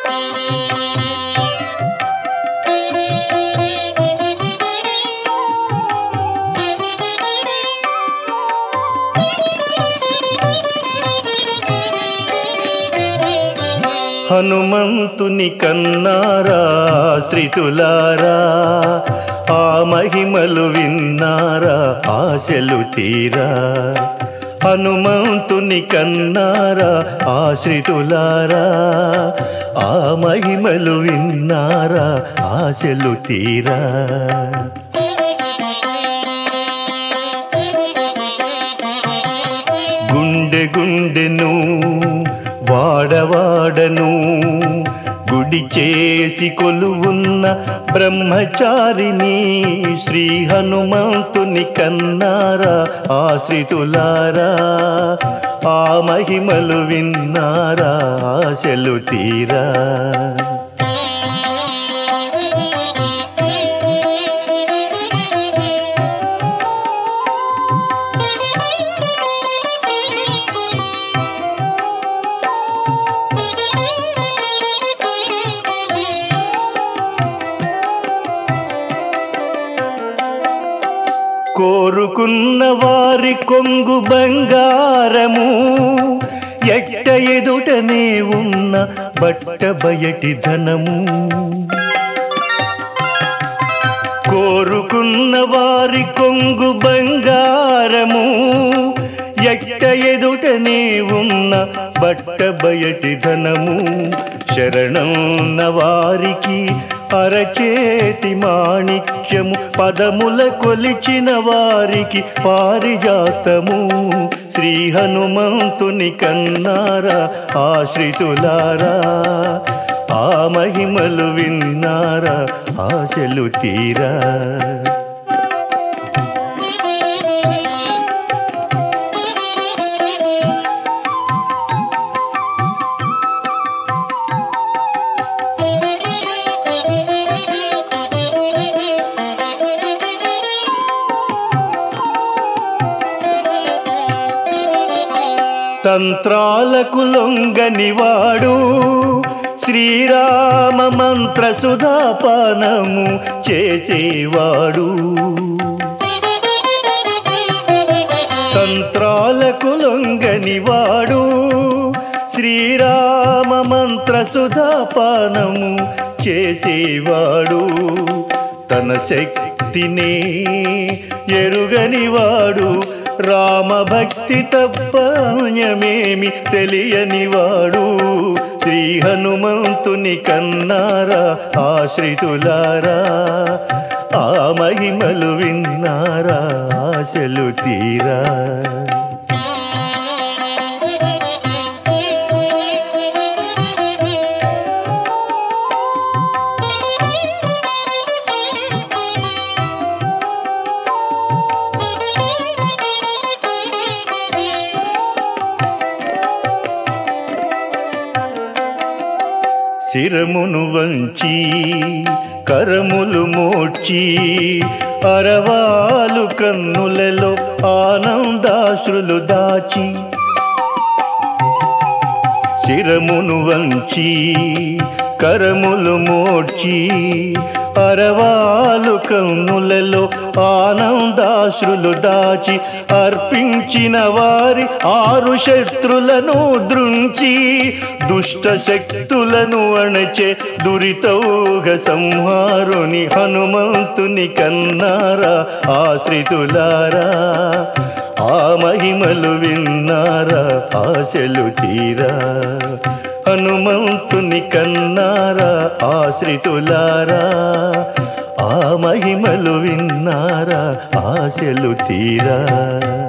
హనుమంతుని కన్నారా శ్రీతులారా ఆ మహిమలు విన్నారా ఆశలు తీరా హనుమంతుని కన్నారా ఆశ్రితులారా ఆ మహిమలు విన్నారా ఆశలు తీరా గుండె గుండెను వాడవాడను గుడి చేసి కొలువున్న బ్రహ్మచారిని శ్రీ హనుమంతుని కన్నారా ఆశ్రితులారా ఆ మహిమలు విన్నారా ఆశలు తీరా కోరుకున్న వారి కొంగు బంగారము ఎట్ట ఎదుటనే ఉన్న బట్ట బయటి ధనము కోరుకున్న వారి కొంగు బంగారము ఎట్ట ఎదుటనే ఉన్న బట్ట బయటి ధనము శరణన్న వారికి అరచేతి మాణిక్యము పదముల కొలిచిన వారికి పారిజాతము శ్రీ హనుమంతుని కన్నారా ఆశ్రితులారా ఆ మహిమలు విన్నారా ఆశలు తీరా తంత్రాలకు లొంగనివాడు శ్రీరామ మంత్ర సుధాపానము చేసేవాడు తంత్రాలకు లొంగనివాడు శ్రీరామ మంత్ర సుధాపానము చేసేవాడు తన శక్తినే ఎరుగనివాడు రామ భక్తి తప్ప అన్యమేమి తెలియనివాడు శ్రీ హనుమంతుని కన్నారా ఆశ్రితులారా ఆ మహిమలు విన్నారా ఆశలు తీరా శిరమును వంచి కరములు మోడ్చి అరవాలు కన్నులలో ఆనందాశ్రులు దాచి శిరమును వంచి కరములు మోడ్చి అరవాలు కన్నులలో ఆనందాశ్రులు దాచి అర్పించిన వారి ఆరు శత్రులను దృంచి దుష్ట శక్తులను అణచే దురితౌగ సంహారుని హనుమంతుని కన్నారా ఆశ్రితులారా ఆ మహిమలు విన్నారా ఆశలు తీరా హనుమంతుని కన్నారా ఆశ్రితులారా ఆ మహిమలు విన్నారా ఆశలు తీరా